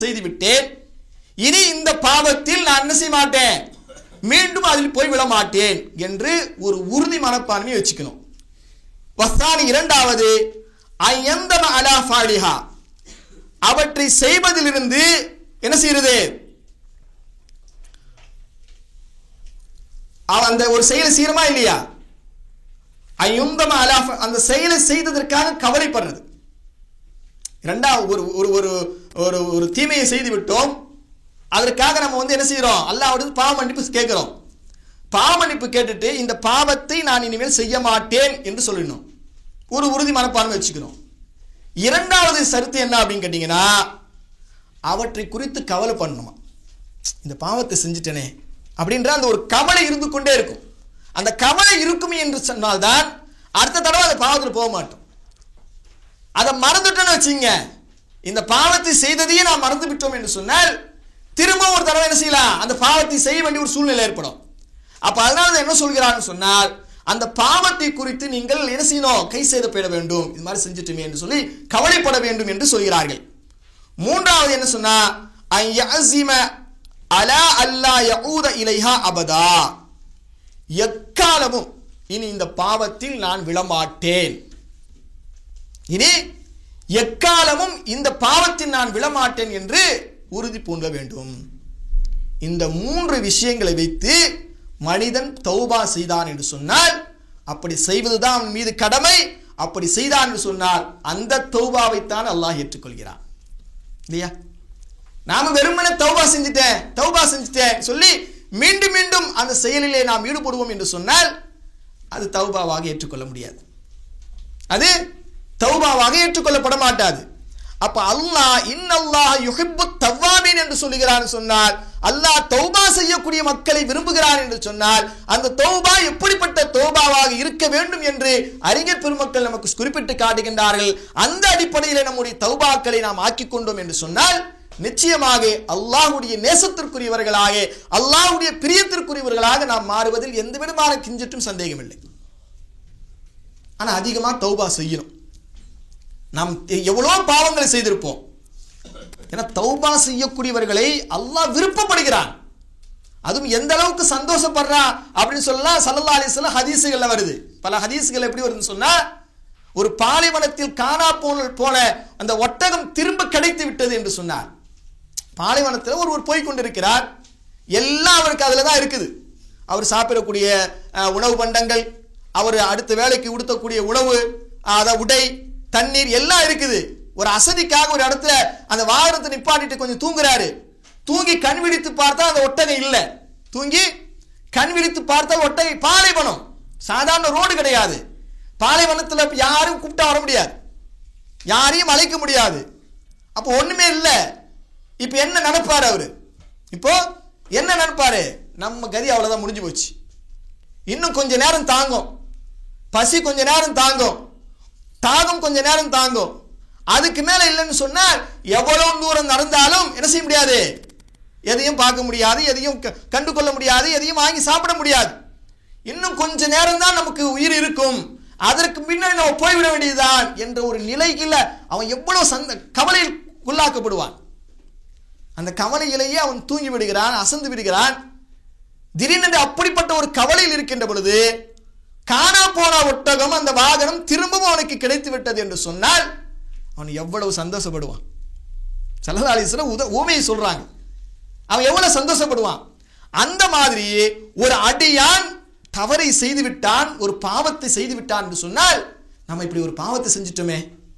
செய்து விட்டேன் இனி இந்த பாவத்தில் நான் என்ன செய்ய மாட்டேன் மீண்டும் அதில் போய் விட மாட்டேன் என்று ஒரு உறுதி மனப்பான்மையை வச்சுக்கணும் வஸ்தானி இரண்டாவது ஐயந்தம அலா ஃபாலிஹா அவற்றை செய்வதிலிருந்து என்ன செய்யறது அவன் அந்த ஒரு செயலை செய்யறமா இல்லையா ஐயுந்தம அலா ஃப- அந்த செயலை செய்ததற்காக கவலைப்படுறது இரண்டாவது ஒரு ஒரு ஒரு ஒரு ஒரு தீமையை செய்து விட்டோம் அதற்காக நம்ம வந்து என்ன செய்கிறோம் அல்லாஹ்விடத்தில் பாவ மன்னிப்பு கேட்கிறோம் பாவ மன்னிப்பு கேட்டுட்டு இந்த பாவத்தை நான் இனிமேல் செய்ய மாட்டேன் என்று சொல்லணும் ஒரு உறுதி மனப்பான்மை வச்சுக்கணும் இரண்டாவது சருத்து என்ன அப்படின்னு கேட்டிங்கன்னா அவற்றை குறித்து கவலை பண்ணணுமா இந்த பாவத்தை செஞ்சுட்டேனே அப்படின்ற அந்த ஒரு கவலை இருந்து கொண்டே இருக்கும் அந்த கவலை இருக்கும் என்று சொன்னால்தான் அடுத்த தடவை அந்த பாவத்தில் போக மாட்டோம் அதை மறந்துட்டோன்னு வச்சுங்க இந்த பாவத்தை செய்ததையே நான் மறந்து விட்டோம் என்று சொன்னால் திரும்ப ஒரு தடவை என்ன செய்யலாம் அந்த பாவத்தை செய்ய வேண்டிய ஒரு சூழ்நிலை ஏற்படும் அப்ப அதனால தான் என்ன சொல்கிறான்னு சொன்னால் அந்த பாவத்தை குறித்து நீங்கள் என்ன செய்யணும் கை செய்தப்பட வேண்டும் இது மாதிரி செஞ்சுட்டுமே என்று சொல்லி கவலைப்பட வேண்டும் என்று சொல்கிறார்கள் மூன்றாவது என்ன சொன்னா அன் யஅஸிம அலா அல்லா யஊத இலைஹா அபதா எக்காலமும் இனி இந்த பாவத்தில் நான் விழமாட்டேன் இனி எக்காலமும் இந்த பாவத்தில் நான் விழமாட்டேன் என்று உறுதி பூண்ட வேண்டும் இந்த மூன்று விஷயங்களை வைத்து மனிதன் தௌபா செய்தான் என்று சொன்னால் அப்படி செய்வதுதான் அவன் மீது கடமை அப்படி செய்தான் என்று சொன்னால் அந்த தௌபாவைத்தான் அல்லாஹ் ஏற்றுக்கொள்கிறான் இல்லையா நாம வெறுமனே தௌபா செஞ்சுட்டேன் தௌபா செஞ்சுட்டேன் சொல்லி மீண்டும் மீண்டும் அந்த செயலிலே நாம் ஈடுபடுவோம் என்று சொன்னால் அது தௌபாவாக ஏற்றுக்கொள்ள முடியாது அது தௌபாவாக ஏற்றுக்கொள்ளப்பட மாட்டாது அப்ப அல்லாஹ் இன்னல்லாஹ் யுஹிப்பு தவ்வாபீன் என்று சொல்லுகிறான் சொன்னால் அல்லாஹ் தௌபா செய்யக்கூடிய மக்களை விரும்புகிறான் என்று சொன்னால் அந்த தௌபா எப்படிப்பட்ட தௌபாவாக இருக்க வேண்டும் என்று அறிஞர் பெருமக்கள் நமக்கு குறிப்பிட்டு காட்டுகின்றார்கள் அந்த அடிப்படையில் நம்முடைய தௌபாக்களை நாம் ஆக்கிக் கொண்டோம் என்று சொன்னால் நிச்சயமாக அல்லாஹ்வுடைய நேசத்திற்குரியவர்களாக அல்லாஹ்வுடைய பிரியத்திற்குரியவர்களாக நாம் மாறுவதில் எந்த விதமான கிஞ்சற்றும் சந்தேகமில்லை ஆனா அதிகமா தௌபா செய்யணும் நாம் எவ்வளோ பாவங்களை செய்திருப்போம் ஏன்னா தௌபா செய்யக்கூடியவர்களை அல்லாஹ் விருப்பப்படுகிறான் அதுவும் எந்த அளவுக்கு சந்தோஷப்படுறா அப்படின்னு சொல்லலாம் சல்லல்லா அலிஸ்லாம் ஹதீஸுகள்ல வருது பல ஹதீஸுகள் எப்படி வருதுன்னு சொன்னா ஒரு பாலைவனத்தில் காணா போன போல அந்த ஒட்டகம் திரும்ப கிடைத்து விட்டது என்று சொன்னார் பாலைவனத்தில் ஒருவர் போய் கொண்டிருக்கிறார் எல்லாம் அவருக்கு அதில் தான் இருக்குது அவர் சாப்பிடக்கூடிய அஹ், உணவு பண்டங்கள் அவர் அடுத்த வேலைக்கு உடுத்தக்கூடிய உணவு அஹ், அத உடை தண்ணீர் எல்லாம் இருக்குது ஒரு அசதிக்காக ஒரு இடத்துல அந்த வாகனத்தை நிப்பாட்டிட்டு கொஞ்சம் தூங்குறாரு தூங்கி கண் விழித்து பார்த்தா அந்த ஒட்டகை இல்லை தூங்கி கண் விழித்து பார்த்தா ஒட்டகை பாலைவனம் சாதாரண ரோடு கிடையாது பாலைவனத்தில் இப்ப யாரும் கூப்பிட்டா வர முடியாது யாரையும் அழைக்க முடியாது அப்போ ஒண்ணுமே இல்லை இப்போ என்ன நினைப்பாரு அவரு இப்போ என்ன நினைப்பாரு நம்ம கதி அவ்வளவுதான் முடிஞ்சு போச்சு இன்னும் கொஞ்ச நேரம் தாங்கும் பசி கொஞ்ச நேரம் தாங்கும் தாகம் கொஞ்ச நேரம் தாங்கும் அதுக்கு மேல இல்லைன்னு சொன்னால் எவ்வளவு தூரம் நடந்தாலும் என்ன செய்ய முடியாது எதையும் பார்க்க முடியாது எதையும் க- கண்டு கொள்ள முடியாது எதையும் வாங்கி சாப்பிட முடியாது இன்னும் கொஞ்ச நேரம் தான் நமக்கு உயிர் இருக்கும் அதற்கு முன்னாடி நம்ம போய்விட வேண்டியதுதான் என்ற ஒரு நிலையில் அவன் எவ்வளவு சந்த கவலையில் உள்ளாக்கப்படுவான் அந்த கவலையிலேயே அவன் தூங்கி விடுகிறான் அசந்து விடுகிறான் திடீரென்று அப்படிப்பட்ட ஒரு கவலையில் இருக்கின்ற பொழுது காணா போன ஒட்டகம் அந்த வாகனம் திரும்பவும் அவனுக்கு கிடைத்து விட்டது என்று சொன்னால் அவன் எவ்வளவு சந்தோஷப்படுவான் சல்லதாலீஸ்வரர் உத ஊமையை சொல்றாங்க அவன் எவ்வளவு சந்தோஷப்படுவான் அந்த மாதிரி ஒரு அடியான் தவறை செய்து விட்டான் ஒரு பாவத்தை செய்து விட்டான் என்று சொன்னால் நம்ம இப்படி ஒரு பாவத்தை செஞ்சிட்டோமே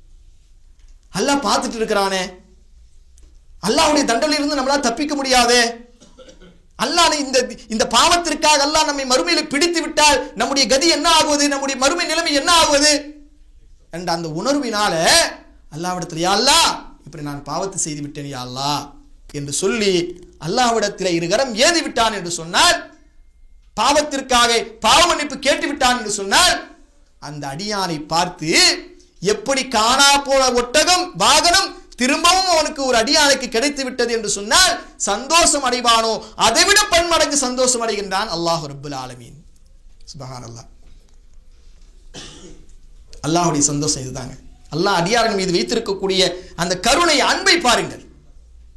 அல்லாஹ் பார்த்துட்டு இருக்கிறானே அல்லாஹ்வுடைய தண்டனையிலிருந்து நம்மளால தப்பிக்க முடியாதே அல்லாஹ் இந்த இந்த பாவத்திற்காக அல்லாஹ் நம்மை மறுமையில பிடித்து விட்டால் நம்முடைய கதி என்ன ஆகுவது நம்முடைய மறுமை நிலைமை என்ன ஆகுவது என்ற அந்த உணர்வினால அல்லாவிடத்தில் யா அல்லாஹ் இப்படி நான் பாவத்தை செய்து விட்டேன் யா அல்லாஹ் என்று சொல்லி அல்லாஹ்விடத்தில் இருகரம் ஏதி விட்டான் என்று சொன்னால் பாவத்திற்காக பாவ மன்னிப்பு கேட்டு விட்டான் என்று சொன்னால் அந்த அடியானை பார்த்து எப்படி காணா போன ஒட்டகம் வாகனம் திரும்பவும் அவனுக்கு ஒரு அடியானுக்கு கிடைத்து விட்டது என்று சொன்னால் சந்தோஷம் அடைவானோ அதைவிட பன்மடங்கு சந்தோஷம் அடைகின்றான் அல்லாஹ் ரப்புல் ஆலமீன் சுபஹான் அல்லாஹ் அல்லாஹ்வுடைய சந்தோஷம் இதுதாங்க அல்லாஹ் அடியாரின் மீது வைத்திருக்கக்கூடிய அந்த கருணை அன்பை பாருங்கள்